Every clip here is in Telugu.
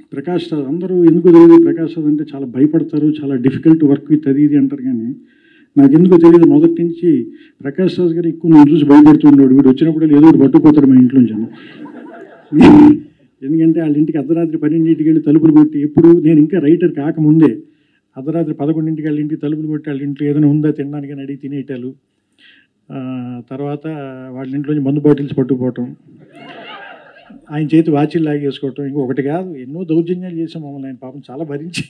ప్రకాష్ రాజ్ అందరూ ఎందుకు తెలియదు ప్రకాష్ రాజ్ అంటే చాలా భయపడతారు చాలా డిఫికల్ట్ వర్క్ విత్ అది ఇది అంటారు కానీ నాకు ఎందుకు తెలియదు మొదటి నుంచి ప్రకాష్ రాజ్ గారు ఎక్కువ నేను చూసి భయపడుతుండేవాడు వీడు వచ్చినప్పుడు ఏదో ఒకటి పట్టుకుపోతాడు మా ఇంట్లోంచి అని. ఎందుకంటే వాళ్ళ ఇంటికి అర్ధరాత్రి పన్నెండింటికి వెళ్ళి తలుపులు కొట్టి ఎప్పుడు నేను ఇంకా రైటర్ కాకముందే అర్ధరాత్రి పదకొండింటికి వాళ్ళ ఇంటికి తలుపులు కొట్టి వాళ్ళ ఇంట్లో ఏదైనా ఉందా తినడానికి అని అడిగి తినేయటాలు ఆ, తర్వాత వాళ్ళ ఇంట్లోంచి మందు బాటిల్స్ పట్టుకుపోవటం ఆయన చేతి వాచిలు లాగేసుకోవటం ఇంకొకటి కాదు ఎన్నో దౌర్జన్యాలు చేసాం మమ్మల్ని ఆయన పాపం చాలా భరించి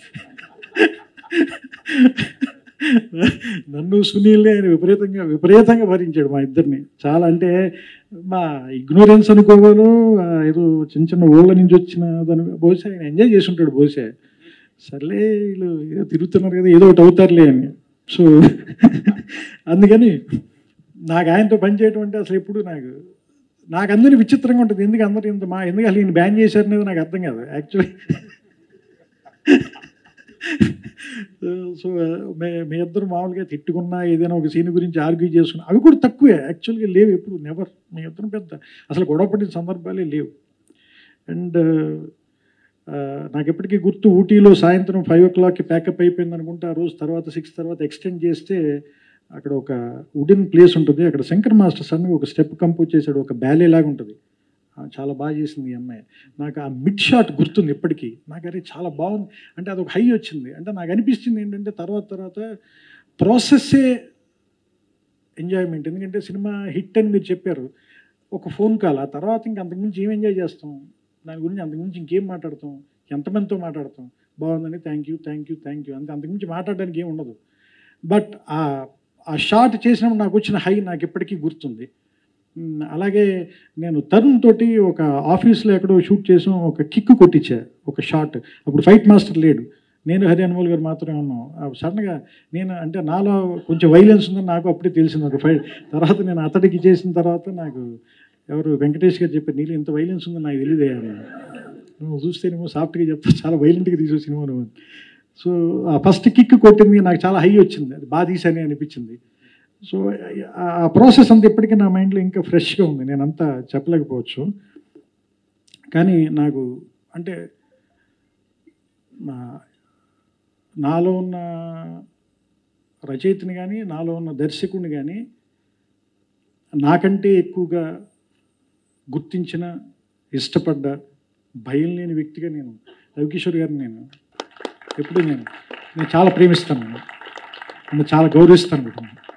నన్ను సునీల్ని ఆయన విపరీతంగా విపరీతంగా భరించాడు మా ఇద్దరిని చాలా అంటే మా ఇగ్నోరెన్స్ అనుకోవాలో ఆ ఏదో చిన్న చిన్న ఊళ్ళ నుంచి వచ్చిన దాని బహుశా ఆయన ఎంజాయ్ చేసి ఉంటాడు బహుశా సర్లే వీళ్ళు ఏదో తిరుగుతున్నారు కదా ఏదో ఒకటి అవుతారులే అని సో అందుకని నాకు ఆయనతో పనిచేయడం అంటే అసలు ఎప్పుడు నాకు నాకు అందరినీ విచిత్రంగా ఉంటుంది ఎందుకు అందరు ఇంత మా ఎందుకు అసలు ఈయన బ్యాన్ చేశారనేది నాకు అర్థం కాదు యాక్చువల్లీ సో మే మీ ఇద్దరు మామూలుగా తిట్టుకున్నా ఏదైనా ఒక సీన్ గురించి ఆర్గ్యూ చేసుకున్నా అవి కూడా తక్కువే యాక్చువల్గా లేవు ఎప్పుడు నెవర్ మీ ఇద్దరు పెద్ద అసలు గొడవ పడిన సందర్భాలే లేవు అండ్ నాకు ఎప్పటికీ గుర్తు ఊటీలో సాయంత్రం ఫైవ్ ఓ క్లాక్కి ప్యాకప్ అయిపోయింది అనుకుంటే ఆ రోజు తర్వాత సిక్స్ తర్వాత ఎక్స్టెండ్ చేస్తే అక్కడ ఒక వుడెన్ ప్లేస్ ఉంటుంది అక్కడ శంకర్ మాస్టర్స్ అని ఒక స్టెప్ కంపోజ్ చేశాడు ఒక బ్యాలే లాగా ఉంటుంది ఆ, చాలా బాగా చేసింది ఈ అమ్మాయి నాకు ఆ మిడ్ షాట్ గుర్తుంది ఇప్పటికీ నాకు అరే చాలా బాగుంది అంటే అదొక హై వచ్చింది అంటే నాకు అనిపిస్తుంది ఏంటంటే తర్వాత తర్వాత ప్రాసెస్సే ఎంజాయ్మెంట్ ఎందుకంటే సినిమా హిట్ అని మీరు చెప్పారు ఒక ఫోన్ కాల్ ఆ తర్వాత ఇంకా అంతకుమించి ఏం ఎంజాయ్ చేస్తాం దాని గురించి అంతకుమించి ఇంకేం మాట్లాడతాం ఎంతమందితో మాట్లాడతాం బాగుందని thank you thank you thank you అంతే అంతకుమించి మాట్లాడడానికి ఏం ఉండదు బట్ ఆ ఆ షాట్ చేసినప్పుడు నాకు వచ్చిన హై నాకు ఇప్పటికీ గుర్తుంది మ్, అలాగే నేను తరుణ్ తోటి ఒక ఆఫీస్లో ఎక్కడో షూట్ చేసాం ఒక కిక్ కొట్టించా ఒక షాట్ అప్పుడు ఫైట్ మాస్టర్ లేడు నేను హరి అనుమోల్ గారు మాత్రమే ఉన్నాం ఆ సడన్గా నేను అంటే నాలో కొంచెం వైలెన్స్ ఉందని నాకు అప్పుడే తెలిసింది ఒక ఫైట్ తర్వాత నేను అతడికి చేసిన తర్వాత నాకు ఎవరు వెంకటేష్ గారు చెప్పారు నీళ్ళు ఇంత వైలెన్స్ ఉందని నాకు తెలియదే అన్నాడు. నువ్వు చూస్తేనేమో సాఫ్ట్గా చెప్తా చాలా వైలెంట్గా తీసే సినిమా నువ్వు అని. సో ఆ ఫస్ట్ కిక్ కొట్టింది నాకు చాలా హై వచ్చింది అది బాగా తీసానే అనిపించింది సో ఆ- ఆ ప్రాసెస్ అంతా ఇప్పటికీ నా మైండ్లో ఇంకా ఫ్రెష్గా ఉంది నేను అంతా చెప్పలేకపోవచ్చు కానీ నాకు అంటే నా నాలో ఉన్న రచయితని కానీ నాలో ఉన్న దర్శకుడిని కానీ నాకంటే ఎక్కువగా గుర్తించిన ఇష్టపడ్డ భయం లేని వ్యక్తిగా నేను రవికిషోర్ గారిని నేను ఎప్పుడు నేను నేను చాలా ప్రేమిస్తాను నేను నేను చాలా గౌరవిస్తాను కూడా